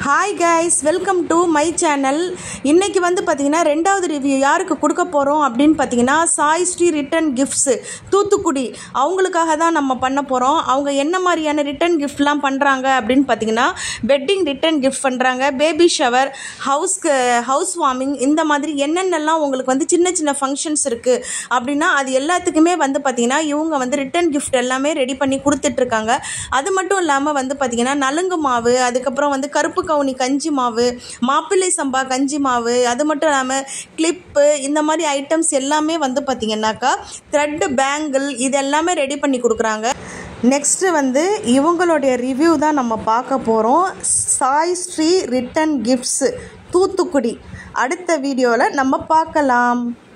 hi guys welcome to my channel இன்னைக்கு வந்து பார்த்தீங்கன்னா ரெண்டாவது ரிவ்யூ யாருக்கு கொடுக்க போகிறோம் அப்படின்னு பார்த்தீங்கன்னா சாய் ஸ்ரீ ரிட்டன் கிஃப்ட்ஸு தூத்துக்குடி அவங்களுக்காக தான் நம்ம பண்ண போகிறோம் அவங்க என்ன மாதிரியான ரிட்டன் கிஃப்ட்லாம் பண்ணுறாங்க அப்படின்னு பார்த்தீங்கன்னா வெட்டிங் ரிட்டன் கிஃப்ட் பண்ணுறாங்க பேபி ஷவர் ஹவுஸ்க்கு ஹவுஸ் வார்மிங் இந்த மாதிரி என்னென்னலாம் உங்களுக்கு வந்து சின்ன சின்ன ஃபங்க்ஷன்ஸ் இருக்குது அப்படின்னா அது எல்லாத்துக்குமே வந்து பார்த்தீங்கன்னா இவங்க வந்து ரிட்டன் கிஃப்ட் எல்லாமே ரெடி பண்ணி கொடுத்துட்ருக்காங்க அது மட்டும் இல்லாமல் வந்து பார்த்தீங்கன்னா நலுங்கு மாவு அதுக்கப்புறம் வந்து கருப்பு கவுனி கஞ்சி மாவு மாப்பிள்ளை சம்பா கஞ்சி மாவு அது மட்டும் இல்லாமல் கிளிப்பு இந்த மாதிரி ஐட்டம்ஸ் எல்லாமே வந்து பார்த்தீங்கன்னாக்கா த்ரெட்டு பேங்கிள் இது எல்லாமே ரெடி பண்ணி கொடுக்குறாங்க நெக்ஸ்ட்டு வந்து இவங்களுடைய ரிவ்யூ தான் நம்ம பார்க்க போகிறோம் சாய் ஸ்ரீ ரிட்டன் கிஃப்ட்ஸு தூத்துக்குடி அடுத்த வீடியோவில் நம்ம பார்க்கலாம்